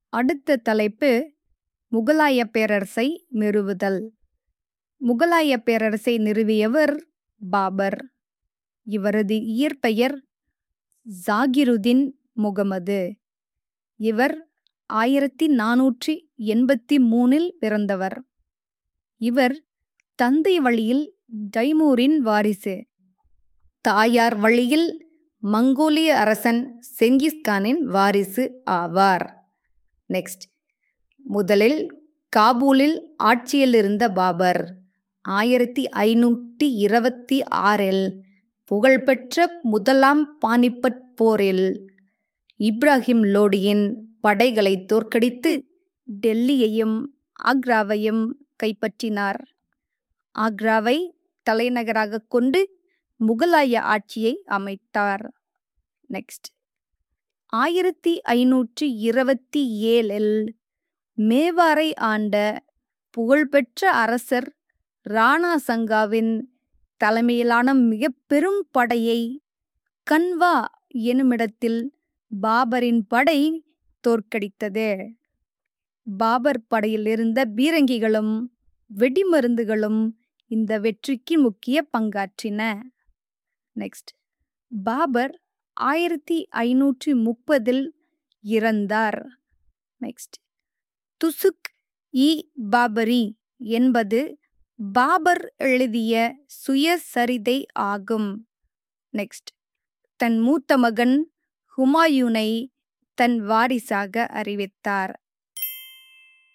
அடுத்த தலைப்பு முகலாய பேரரசை நிறுவுதல் முகலாய பேரரசை நிறுவியவர் பாபர் இவரது இயற்பெயர் ஜாகிருதீன் முகமது இவர் ஆயிரத்தி நானூற்றி எண்பத்தி மூணில் பிறந்தவர் இவர் தந்தை வழியில் தைமூரின் வாரிசு தாயார் வழியில் மங்கோலிய அரசன் செங்கிஸ்கானின் வாரிசு ஆவார் நெக்ஸ்ட் முதலில் காபூலில் ஆட்சியில் இருந்த பாபர் ஆயிரத்தி ஐநூற்றி இருபத்தி ஆறில் புகழ்பெற்ற முதலாம் பானிபட் போரில் இப்ராஹிம் லோடியின் படைகளை தோற்கடித்து டெல்லியையும் ஆக்ராவையும் கைப்பற்றினார் ஆக்ராவை தலைநகராக கொண்டு முகலாய ஆட்சியை அமைத்தார் நெக்ஸ்ட் ஆயிரத்தி ஐநூற்றி இருபத்தி ஏழில் மேவாரை ஆண்ட புகழ்பெற்ற அரசர் ராணா சங்காவின் தலைமையிலான மிக பெரும் படையை கன்வா எனுமிடத்தில் பாபரின் படை தோற்கடித்தது பாபர் படையில் இருந்த பீரங்கிகளும் வெடிமருந்துகளும் இந்த வெற்றிக்கு முக்கிய பங்காற்றின நெக்ஸ்ட் பாபர் ஆயிரத்தி ஐநூற்றி முப்பதில் இறந்தார் நெக்ஸ்ட் துசுக் இ பாபரி என்பது பாபர் எழுதிய சுயசரிதை ஆகும் நெக்ஸ்ட் தன் மூத்த மகன் ஹுமாயூனை தன் வாரிசாக அறிவித்தார்